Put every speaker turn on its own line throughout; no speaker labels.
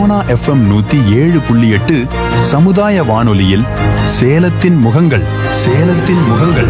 Sona FM நூத்தி ஏழு புள்ளி எட்டு சமுதாய வானொலியில் சேலத்தின் முகங்கள் சேலத்தின் முகங்கள்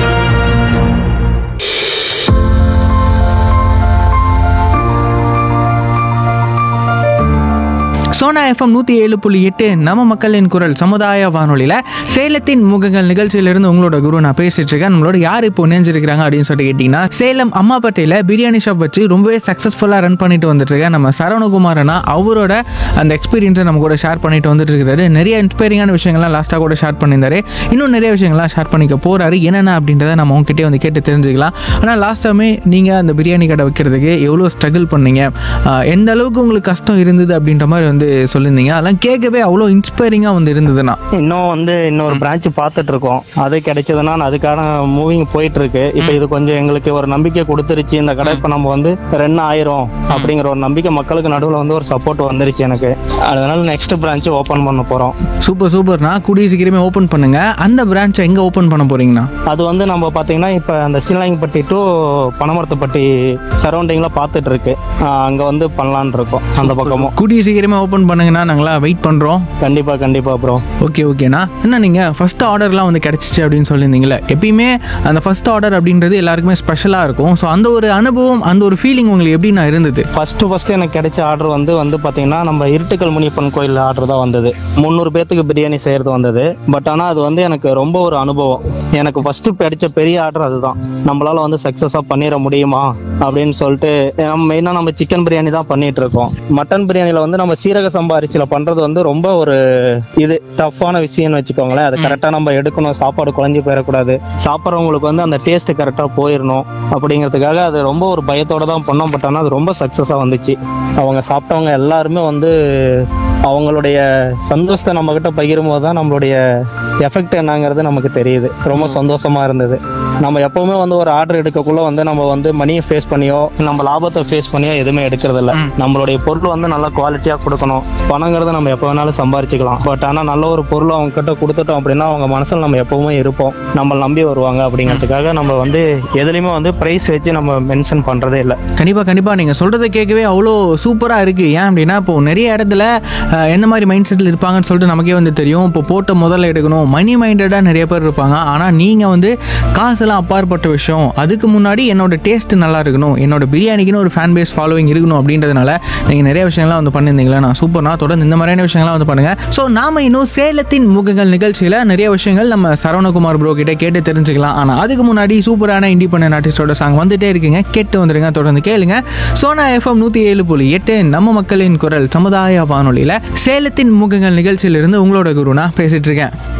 சோனா எஃப்எம் நூற்றி ஏழு புள்ளி எட்டு நம்ம மக்களின் குரல் சமுதாய வானொலியில் சேலத்தின் முகங்கள் நிகழ்ச்சியிலிருந்து உங்களோட குரு நான் பேசிட்டு இருக்கேன் நம்மளோட யார் இப்போ இணைஞ்சிருக்கிறாங்க அப்படின்னு சொல்லிட்டு கேட்டிங்கன்னா சேலம் அம்மாப்பேட்டையில் பிரியாணி ஷாப் வச்சு ரொம்பவே சக்ஸஸ்ஃபுல்லாக ரன் பண்ணிட்டு வந்துட்டு இருக்கேன் நம்ம சரவணகுமாரனா அவரோட அந்த எக்ஸ்பீரியன்ஸை நம்ம கூட ஷேர் பண்ணிட்டு வந்துட்டு இருக்காரு நிறைய இன்ஸ்பைரிங்கான விஷயங்கள்லாம் லாஸ்ட்டாக கூட ஷேர் பண்ணியிருந்தாரு இன்னும் நிறைய விஷயங்கள்லாம் ஷேர் பண்ணிக்க போறாரு என்னென்ன அப்படின்றத நம்ம உங்ககிட்டே வந்து கேட்டு தெரிஞ்சுக்கலாம் ஆனால் லாஸ்ட் டைமே நீங்கள் அந்த பிரியாணி கடை வைக்கிறதுக்கு எவ்வளோ ஸ்ட்ரகிள் பண்ணீங்க ஆஹ் எந்த அளவுக்கு உங்களுக்கு கஷ்டம் இருந்தது அப்படின்ற மாதிரி வந்து சொல்லியிருந்தீங்க அதெல்லாம் கேட்கவே அவ்வளோ இன்ஸ்பைரிங்காக வந்து இருந்ததுண்ணா
இன்னும் வந்து இன்னொரு பிரான்ச் பார்த்துட்டு இருக்கோம் அது கிடைச்சதுன்னா நான் அதுக்கான மூவிங் போயிட்டு இருக்கு இப்போ இது கொஞ்சம் எங்களுக்கு ஒரு நம்பிக்கை கொடுத்துருச்சு இந்த கடை இப்போ நம்ம வந்து ரன் ஆயிரும் அப்படிங்கிற ஒரு நம்பிக்கை மக்களுக்கு நடுவில் வந்து ஒரு சப்போர்ட் வந்துருச்சு எனக்கு அதனால நெக்ஸ்ட் பிரான்ச் ஓப்பன் பண்ண போறோம்
சூப்பர் சூப்பர்ண்ணா கூடிய சீக்கிரமே ஓப்பன் பண்ணுங்க அந்த பிரான்ச்சை எங்கே ஓப்பன் பண்ண போறீங்கண்ணா
அது வந்து நம்ம பார்த்தீங்கன்னா இப்போ அந்த சீலாங்கப்பட்டி டு பனமரத்துப்பட்டி சரௌண்டிங்கில் பார்த்துட்டு இருக்கு ஆஹ் அங்க வந்து பண்ணலான் இருக்கோம் அந்த பக்கமும்
கூடிய சீக்கிரமே ஓப்பன் பண்ணுங்கண்ணா நாங்களாம் வெயிட் பண்ணுறோம்
கண்டிப்பா கண்டிப்பா ப்ரோ
ஓகே ஓகேண்ணா என்ன நீங்கள் ஃபர்ஸ்ட் ஆர்டர்லாம் வந்து கிடச்சிச்சு அப்படின்னு சொல்லியிருந்தீங்களே எப்பயுமே அந்த ஃபர்ஸ்ட் ஆர்டர் அப்படின்றது எல்லாருக்குமே ஸ்பெஷலாக இருக்கும் ஸோ அந்த ஒரு அனுபவம் அந்த ஒரு ஃபீலிங் உங்களுக்கு எப்படிண்ணா இருந்தது
ஃபர்ஸ்ட் ஃபர்ஸ்ட் எனக்கு கிடைச்ச ஆர்டர் வந்து வந்து பாத்தீங்கன்னா நம்ம இருட்டுக்கல் முனியப்பன் கோயில் ஆர்டர் தான் வந்தது முந்நூறு பேத்துக்கு பிரியாணி செய்யறது வந்தது பட் ஆனா அது வந்து எனக்கு ரொம்ப ஒரு அனுபவம் எனக்கு ஃபர்ஸ்ட் கிடைச்ச பெரிய ஆர்டர் அதுதான் நம்மளால வந்து சக்சஸா பண்ணிட முடியுமா அப்படின்னு சொல்லிட்டு மெயினா நம்ம சிக்கன் பிரியாணி தான் பண்ணிட்டு இருக்கோம் மட்டன் பிரியாணில வந்து நம்ம சீரக சம்பா அரிசியில பண்றது வந்து ரொம்ப ஒரு இது டஃப்பான விஷயம்னு வச்சுக்கோங்களேன் அது கரெக்டா நம்ம எடுக்கணும் சாப்பாடு குழஞ்சி போயிடக்கூடாது சாப்பிட்றவங்களுக்கு வந்து அந்த டேஸ்ட் கரெக்டா போயிடணும் அப்படிங்கிறதுக்காக அது ரொம்ப ஒரு பயத்தோட தான் பண்ணோம் பட் ஆனால் அது ரொம்ப சக்ஸஸாக வந்துச்சு அவங்க சாப்பிட்டவங்க எல்லாருமே வந்து அவங்களுடைய சந்தோஷத்தை நம்ம கிட்ட பகிரும்போது தான் நம்மளுடைய எஃபெக்ட் என்னங்கிறது நமக்கு தெரியுது ரொம்ப சந்தோஷமா இருந்தது நம்ம எப்பவுமே வந்து ஒரு ஆர்டர் எடுக்கக்குள்ள வந்து நம்ம வந்து மணியை ஃபேஸ் பண்ணியோ நம்ம லாபத்தை ஃபேஸ் பண்ணியோ எதுவுமே எடுக்கிறது இல்ல நம்மளுடைய பொருள் வந்து நல்ல குவாலிட்டியா கொடுக்கணும் பணங்கிறத நம்ம எப்போ வேணாலும் சம்பாரிச்சுக்கலாம் பட் ஆனா நல்ல ஒரு பொருள் அவங்க கிட்ட கொடுத்துட்டோம் அப்படின்னா அவங்க மனசுல நம்ம எப்பவுமே இருப்போம் நம்ம நம்பி வருவாங்க அப்படிங்கிறதுக்காக நம்ம வந்து எதுலையுமே வந்து பிரைஸ் வச்சு நம்ம மென்ஷன் பண்றதே இல்லை
கண்டிப்பாக கண்டிப்பாக நீங்கள் சொல்கிறத கேட்கவே அவ்வளோ சூப்பராக இருக்குது ஏன் அப்படின்னா இப்போ நிறைய இடத்துல அஹ், எந்த மாதிரி மைண்ட் செட்டில் இருப்பாங்கன்னு சொல்லிட்டு நமக்கே வந்து தெரியும் இப்போ போட்ட முதல்ல எடுக்கணும் மணி மைண்டடாக நிறைய பேர் இருப்பாங்க ஆனால் நீங்கள் வந்து காசெல்லாம் அப்பாற்பட்ட விஷயம் அதுக்கு முன்னாடி என்னோட டேஸ்ட் நல்லா இருக்கணும் என்னோட பிரியாணிக்குன்னு ஒரு ஃபேன் பேஸ் ஃபாலோவிங் இருக்கணும் அப்படின்றதுனால நீங்கள் நிறைய விஷயங்கள்லாம் வந்து பண்ணியிருந்தீங்களா நான் சூப்பர்னா தொடர்ந்து இந்த மாதிரியான விஷயங்கள்லாம் வந்து பண்ணுங்கள் ஸோ நாம இன்னும் சேலத்தின் முகங்கள் நிகழ்ச்சியில் நிறைய விஷயங்கள் நம்ம சரவணகுமார் ப்ரோ கிட்ட கேட்டு தெரிஞ்சுக்கலாம் ஆனால் அதுக்கு முன்னாடி சூப்பரான இண்டிபெண்டன்ட் ஆர்டிஸ்டோட சாங் வந்துட்டே இருக்குங்க கேட்டு வந்துருங்க தொடர்ந்து கேளுங்க சோனா எஃப்எம் நூற்றி ஏழு புள்ளி எட்டு நம்ம மக்களின் குரல் சமுதாய வானொலியில் சேலத்தின் முகங்கள் நிகழ்ச்சியிலிருந்து உங்களோட குருனா பேசிட்டு இருக்கேன்